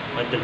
మధ్యలో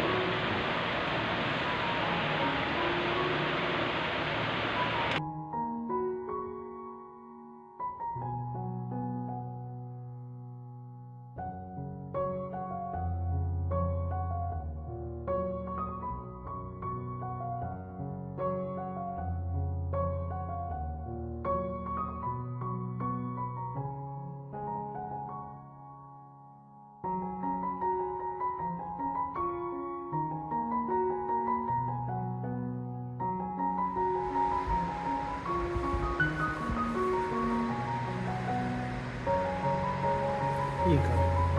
ఇంకా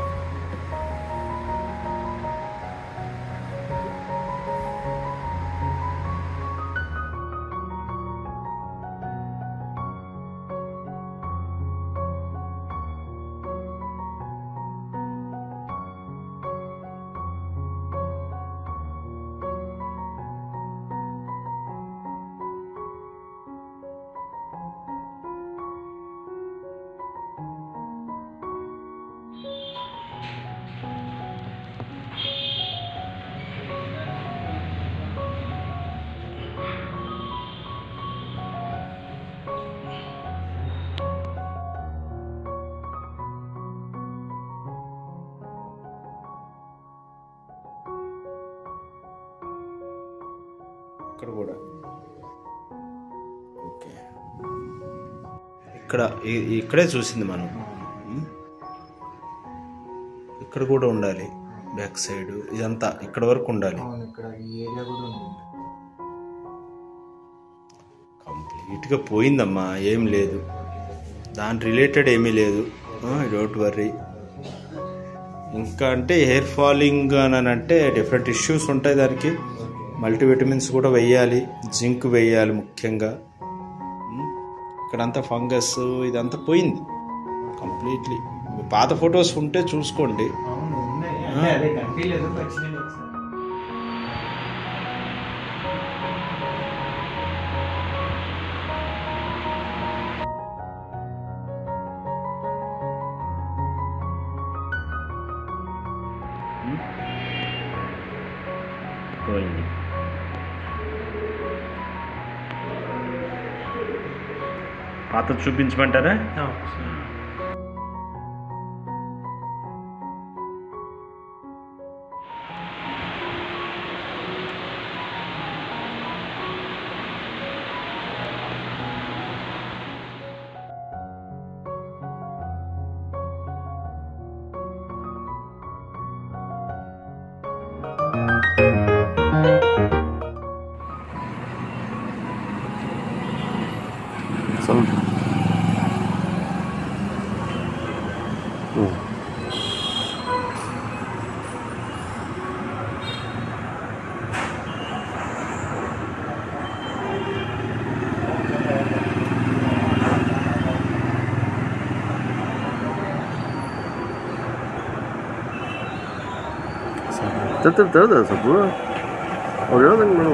ఇక్కడ కూడా ఓకే ఇక్కడ ఇ- ఇక్కడే చూసింది మనం ఉమ్. ఇక్కడ కూడా ఉండాలి బ్యాక్ సైడ్ ఇదంతా ఇక్కడ వరకు ఉండాలి అవును ఇక్కడ ఈ ఏరియా కూడా ఉంది కంప్లీట్గా పోయిందమ్మా ఏం లేదు దాని రిలేటెడ్ ఏమీ లేదు డోంట్ వర్రీ ఇంకా అంటే హెయిర్ ఫాలింగ్ అని అంటే డిఫరెంట్ ఇష్యూస్ ఉంటాయి దానికి మల్టీవిటమిన్స్ కూడా వేయాలి జింక్ వేయాలి ముఖ్యంగా ఉమ్, ఇక్కడంతా ఫంగస్ ఇదంతా పోయింది కంప్లీట్లీ పాత ఫొటోస్ ఉంటే చూసుకోండి అవును ఉన్నాయి అంటే అదే కనిపించలేదు వచ్చినాయి ఒకసారి పోయింది పాత చూపించమంటారా Te te te te ça peut. Regarde maintenant.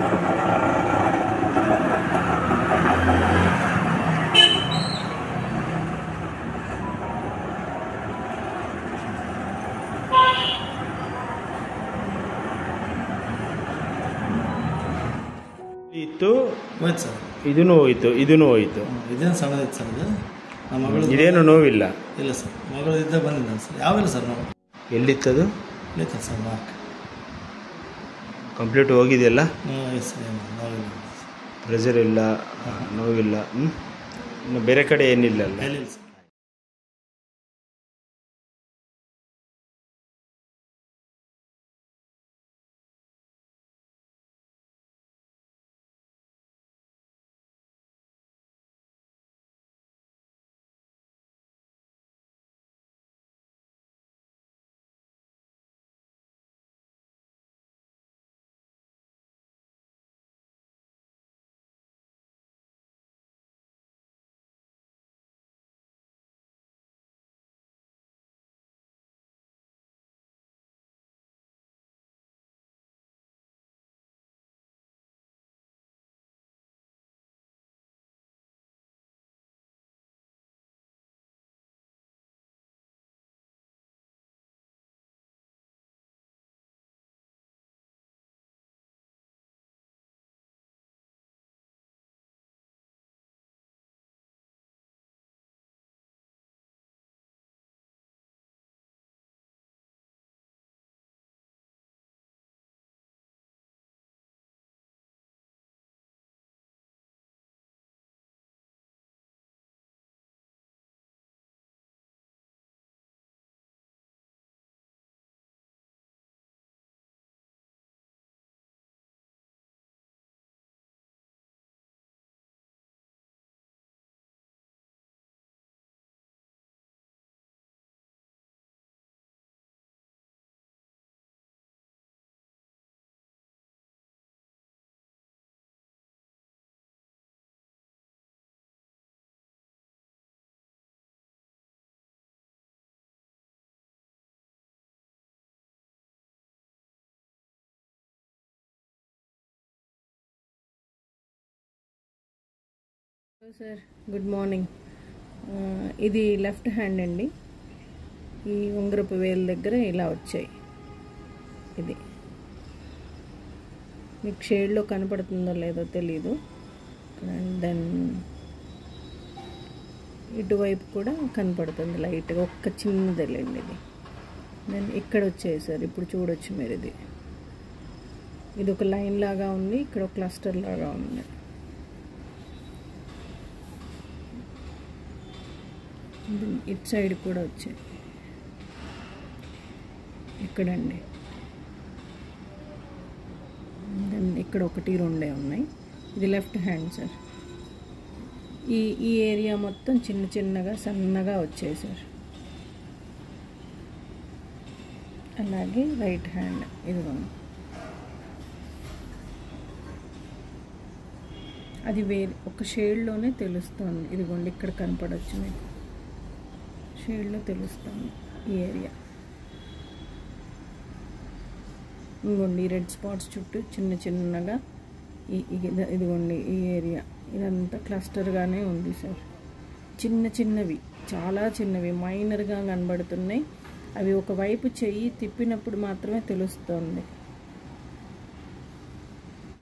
ಇತ್ತು ಹೋಯ್ತು ಸರ್ ಇದೂ ಹೋಯ್ತು ಇದೂ ಹೋಯ್ತು ಇದೇನು ಸಣ್ಣದಿತ್ತು ಸರ್ ಇದು ನಮ್ಮ ಮಗಳು ಇದೇನು ನೋವಿಲ್ಲ ಇಲ್ಲ ಸರ್ ಮಗಳು ಇದ್ದ ಬಂದಿದ್ದಾನೆ ಸರ್ ಯಾವಿಲ್ಲ ಸರ್ ನಾವು ಎಲ್ಲಿತ್ತದು ಇಲ್ಲಿತ್ತು ಸರ್ ಮಾರ್ಕ್ ಕಂಪ್ಲೀಟ್ ಹೋಗಿದೆಯಲ್ಲ ಎಸ್ ಸರ್ ಏನು ನೋವಿಲ್ಲ ಪ್ರೆಷರ್ ಇಲ್ಲ ನೋವಿಲ್ಲ ಹ್ಮ್? ಇನ್ನು ಬೇರೆ ಕಡೆ ಏನಿಲ್ಲ ಅಲ್ಲ ಇಲ್ಲ sir hello sir good morning ఆ, ఇది లెఫ్ట్ హ్యాండ్ అండి ఈ ఉంగరపు వేలు దగ్గర ఇలా వచ్చాయి ఇది మీకు షేడ్లో కనపడుతుందో లేదో తెలీదు అండ్ దెన్ ఇటువైపు కూడా కనపడుతుంది లైట్గా ఒక్క చిన్నదేలేండి ఇది దెన్ ఇక్కడ వచ్చాయి సార్ ఇప్పుడు చూడొచ్చు మీరు ఇది ఇది ఒక లైన్ లాగా ఉంది ఇక్కడ ఒక క్లస్టర్ లాగా ఉంది ఇది ఇటు సైడ్ కూడా వచ్చాయి ఇక్కడండి దెన్ ఇక్కడ ఒకటి రెండే ఉన్నాయి ఇది లెఫ్ట్ హ్యాండ్ సార్ ఈ ఈ ఏరియా మొత్తం చిన్న చిన్నగా సన్నగా వచ్చాయి సార్ అలాగే రైట్ హ్యాండ్ ఇదిగోండి అది వేరే ఒక షేడ్లోనే తెలుస్తుంది ఇదిగోండి ఇక్కడ కనపడవచ్చు మీకు షేడ్లో తెలుస్తుంది ఈ ఏరియా ఇదిగోండి ఈ రెడ్ స్పాట్స్ చుట్టూ చిన్న చిన్నగా ఈ ఇది- ఇదిగోండి ఈ ఏరియా ఇదంతా క్లస్టర్గానే ఉంది సార్ చిన్న చిన్నవి చాలా చిన్నవి మైనర్గా కనబడుతున్నాయి అవి ఒకవైపు చెయ్యి తిప్పినప్పుడు మాత్రమే తెలుస్తుంది